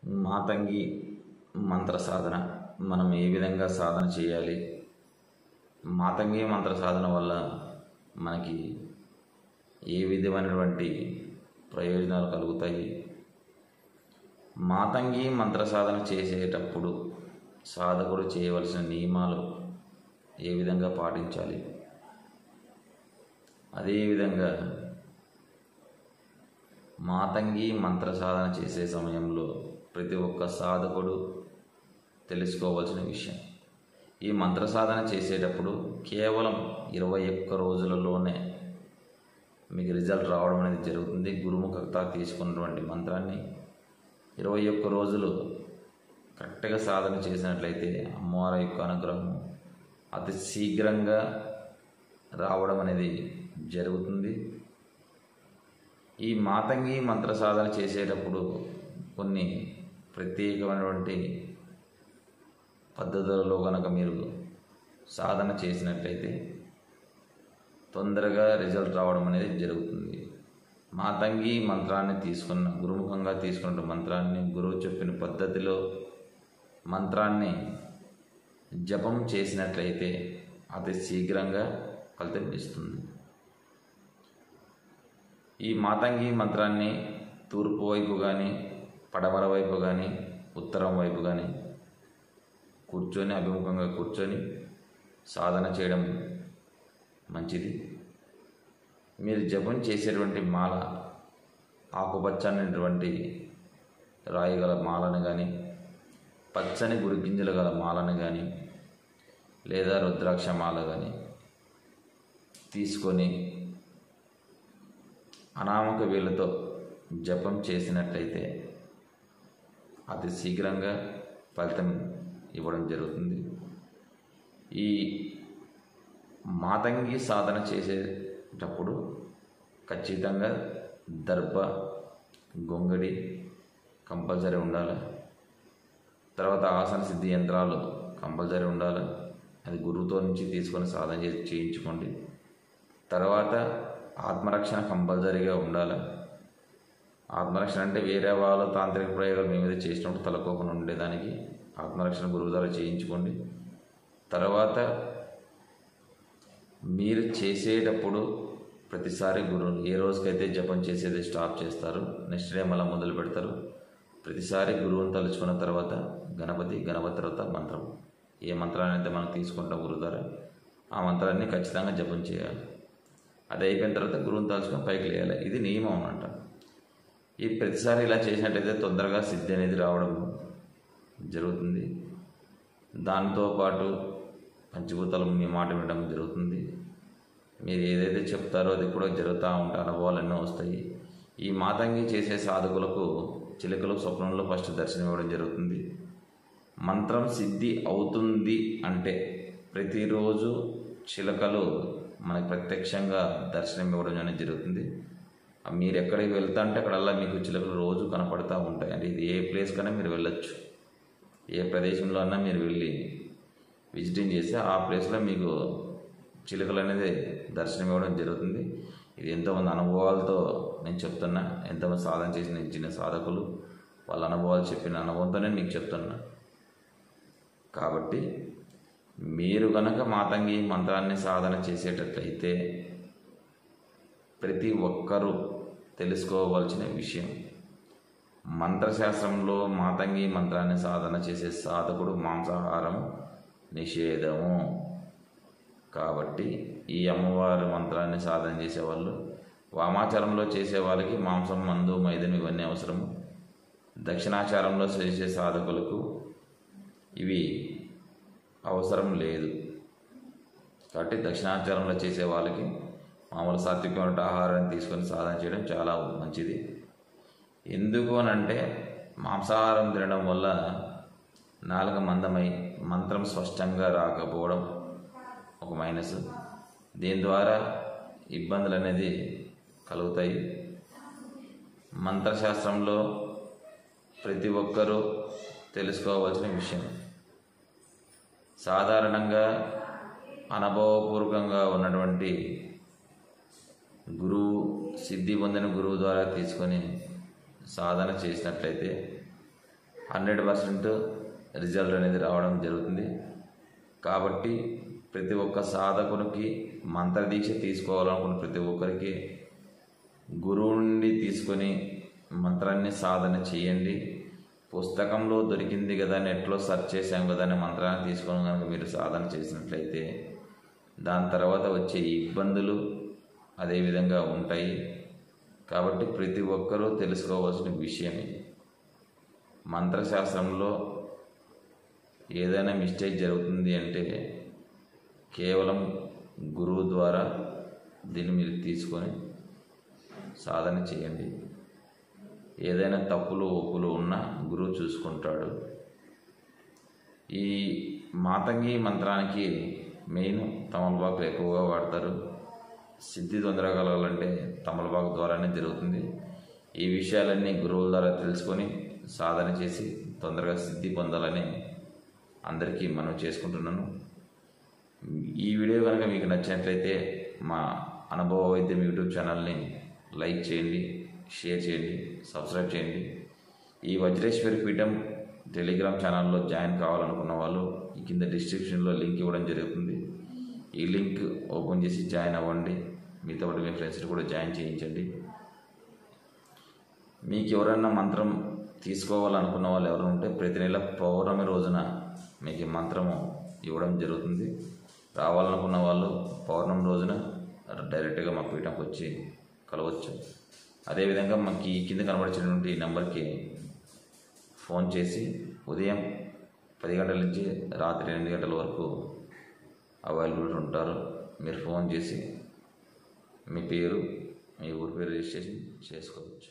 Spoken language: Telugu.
మాతంగి మంత్ర సాధన మనం ఏ విధంగా సాధన చేయాలి మాతంగి మంత్ర సాధన వల్ల మనకి ఏ విధమైనటువంటి ప్రయోజనాలు కలుగుతాయి మాతంగి మంత్ర సాధన చేసేటప్పుడు సాధకుడు చేయవలసిన నియమాలు ఏ విధంగా పాటించాలి అదేవిధంగా మాతంగి మంత్ర సాధన చేసే సమయంలో ప్రతి ఒక్క సాధకుడు తెలుసుకోవాల్సిన విషయం ఈ మంత్ర సాధన చేసేటప్పుడు కేవలం ఇరవై ఒక్క రోజులలోనే మీకు రిజల్ట్ రావడం అనేది జరుగుతుంది గురుముఖత తీసుకున్నటువంటి మంత్రాన్ని ఇరవై ఒక్క రోజులు కరెక్ట్గా సాధన చేసినట్లయితే అమ్మవారి యొక్క అనుగ్రహం అతి శీఘ్రంగా రావడం అనేది జరుగుతుంది ఈ మాతంగి మంత్ర సాధన చేసేటప్పుడు కొన్ని ప్రత్యేకమైనటువంటి పద్ధతులలో కనుక మీరు సాధన చేసినట్లయితే తొందరగా రిజల్ట్ రావడం అనేది జరుగుతుంది మాతంగి మంత్రాన్ని తీసుకున్న గురుముఖంగా తీసుకున్న మంత్రాన్ని గురువు చెప్పిన పద్ధతిలో మంత్రాన్ని జపం చేసినట్లయితే అతి శీఘ్రంగా ఫలితం ఇస్తుంది ఈ మాతంగి మంత్రాన్ని తూర్పు వైపు కానీ పడమర వైపు కానీ ఉత్తరం వైపు కానీ కూర్చొని అభిముఖంగా కూర్చొని సాధన చేయడం మంచిది మీరు జపం చేసేటువంటి మాల ఆకుపచ్చనటువంటి రాయి గల మాలను కానీ పచ్చని గుడి గింజలు గల మాలను కానీ లేదా రుద్రాక్ష మాల కానీ తీసుకొని అనామక వేళ్ళతో జపం చేసినట్లయితే అతి శీఘ్రంగా ఫలితం ఇవ్వడం జరుగుతుంది ఈ మాతంగి సాధన చేసేటప్పుడు ఖచ్చితంగా దర్భ గొంగడి కంపల్సరీ ఉండాలి తర్వాత ఆసన సిద్ధి యంత్రాలు కంపల్సరీ ఉండాలి అది గురువుతో నుంచి తీసుకొని సాధన చేసి చేయించుకోండి తర్వాత ఆత్మరక్షణ కంపల్సరీగా ఉండాలి ఆత్మరక్షణ అంటే వేరే వాళ్ళ తాంత్రిక ప్రయోగాలు మీ మీద చేసినప్పుడు తలకోకుండా ఉండేదానికి ఆత్మరక్షణ గురువు ద్వారా చేయించుకోండి తర్వాత మీరు చేసేటప్పుడు ప్రతిసారి గురువు ఏ రోజుకైతే జపం చేసేది స్టాప్ చేస్తారు నెక్స్ట్ డే మళ్ళీ మొదలు పెడతారు ప్రతిసారి గురువుని తలుచుకున్న తర్వాత గణపతి గణపతి తర్వాత మంత్రం ఏ మంత్రాన్ని అయితే మనం తీసుకుంటాం గురువు ద్వారా ఆ మంత్రాన్ని ఖచ్చితంగా జపం చేయాలి అది అయిపోయిన తర్వాత గురువుని తలుచుకొని పైకి లేయాలి ఇది నియమం అన్నమాట ఈ ప్రతిసారి ఇలా చేసినట్టయితే తొందరగా సిద్ధి అనేది రావడం జరుగుతుంది దాంతో పాటు పంచభూతాలు మీ మాట వినడం జరుగుతుంది మీరు ఏదైతే చెప్తారో అది కూడా జరుగుతూ ఉంటే అనుభవాలు ఎన్నో వస్తాయి ఈ మాతంగి చేసే సాధకులకు చిలుకలు స్వప్నంలో ఫస్ట్ దర్శనం ఇవ్వడం జరుగుతుంది మంత్రం సిద్ధి అవుతుంది అంటే ప్రతిరోజు చిలకలు మనకి ప్రత్యక్షంగా దర్శనం ఇవ్వడం అనేది జరుగుతుంది మీరు ఎక్కడికి వెళ్తా అంటే అక్కడల్లా మీకు చిలుకలు రోజు కనపడతా ఉంటాయి అంటే ఇది ఏ ప్లేస్ కన్నా మీరు వెళ్ళొచ్చు ఏ ప్రదేశంలో అన్నా మీరు వెళ్ళి విజిటింగ్ చేస్తే ఆ ప్లేస్లో మీకు చిలుకలు అనేది దర్శనం ఇవ్వడం జరుగుతుంది ఇది ఎంతోమంది అనుభవాలతో నేను చెప్తున్నా ఎంతోమంది సాధన చేసిన ఇచ్చిన సాధకులు వాళ్ళ అనుభవాలు చెప్పిన అనుభవంతోనే మీకు చెప్తున్నా కాబట్టి మీరు కనుక మాతంగి మంత్రాన్ని సాధన చేసేటట్లయితే ప్రతి ఒక్కరూ తెలుసుకోవాల్సిన విషయం మంత్రశాస్త్రంలో మాతంగి మంత్రాన్ని సాధన చేసే సాధకుడు మాంసాహారం నిషేధము కాబట్టి ఈ అమ్మవారి మంత్రాన్ని సాధన చేసేవాళ్ళు వామాచారంలో చేసే వాళ్ళకి మాంసం మందు మైదం ఇవన్నీ అవసరము దక్షిణాచారంలో చేసే సాధకులకు ఇవి అవసరం లేదు కాబట్టి దక్షిణాచారంలో చేసే వాళ్ళకి మామూలు సాత్వికమైన ఆహారాన్ని తీసుకొని సాధన చేయడం చాలా మంచిది ఎందుకు అనంటే మాంసాహారం తినడం వల్ల నాలుక మందమై మంత్రం స్పష్టంగా రాకపోవడం ఒక మైనస్ దీని ద్వారా ఇబ్బందులు అనేది కలుగుతాయి మంత్రశాస్త్రంలో ప్రతి ఒక్కరూ తెలుసుకోవాల్సిన విషయం సాధారణంగా అనుభవపూర్వకంగా ఉన్నటువంటి గురువు సిద్ధి పొందిన గురువు ద్వారా తీసుకొని సాధన చేసినట్లయితే హండ్రెడ్ పర్సెంట్ రిజల్ట్ అనేది రావడం జరుగుతుంది కాబట్టి ప్రతి ఒక్క సాధకునికి మంత్రదీక్ష తీసుకోవాలనుకున్న ప్రతి ఒక్కరికి గురువు నుండి తీసుకొని మంత్రాన్ని సాధన చేయండి పుస్తకంలో దొరికింది కదా నెట్లో సెర్చ్ చేసాం కదా అనే మంత్రాన్ని తీసుకొని కనుక మీరు సాధన చేసినట్లయితే దాని తర్వాత వచ్చే ఇబ్బందులు అదేవిధంగా ఉంటాయి కాబట్టి ప్రతి ఒక్కరూ తెలుసుకోవాల్సిన విషయం ఇది మంత్రశాస్త్రంలో ఏదైనా మిస్టేక్ జరుగుతుంది అంటే కేవలం గురువు ద్వారా దీన్ని మీరు తీసుకొని సాధన చేయండి ఏదైనా తప్పులు ఒప్పులు ఉన్నా గురువు చూసుకుంటాడు ఈ మాతంగి మంత్రానికి మెయిన్ తమలపాకు ఎక్కువగా వాడతారు సిద్ధి తొందరగా కలగాలంటే తమలపాకు ద్వారానే జరుగుతుంది ఈ విషయాలన్నీ గురువుల ద్వారా తెలుసుకొని సాధన చేసి తొందరగా సిద్ధి పొందాలని అందరికీ మనం చేసుకుంటున్నాను ఈ వీడియో కనుక మీకు నచ్చినట్లయితే మా అనుభవ వైద్యం యూట్యూబ్ ఛానల్ని లైక్ చేయండి షేర్ చేయండి సబ్స్క్రైబ్ చేయండి ఈ వజ్రేశ్వరి పీఠం టెలిగ్రామ్ ఛానల్లో జాయిన్ కావాలనుకున్న వాళ్ళు ఈ కింద డిస్క్రిప్షన్లో లింక్ ఇవ్వడం జరుగుతుంది ఈ లింక్ ఓపెన్ చేసి జాయిన్ అవ్వండి మీతో పాటు మీ ఫ్రెండ్స్ని కూడా జాయిన్ చేయించండి మీకు ఎవరైనా మంత్రం తీసుకోవాలనుకున్న వాళ్ళు ఎవరైనా ఉంటే ప్రతి నెల పౌర్ణమి రోజున మీకు ఈ మంత్రము ఇవ్వడం జరుగుతుంది రావాలనుకున్న వాళ్ళు పౌర్ణమి రోజున డైరెక్ట్గా మా పీఠంకి వచ్చి కలవచ్చు అదేవిధంగా మాకు ఈ కింద కనబడినటువంటి నెంబర్కి ఫోన్ చేసి ఉదయం పది గంటల నుంచి రాత్రి ఎనిమిది గంటల వరకు అవైలబుల్ ఉంటారు మీరు ఫోన్ చేసి మీ పేరు మీ ఊరి పేరు రిజిస్ట్రేషన్ చేసుకోవచ్చు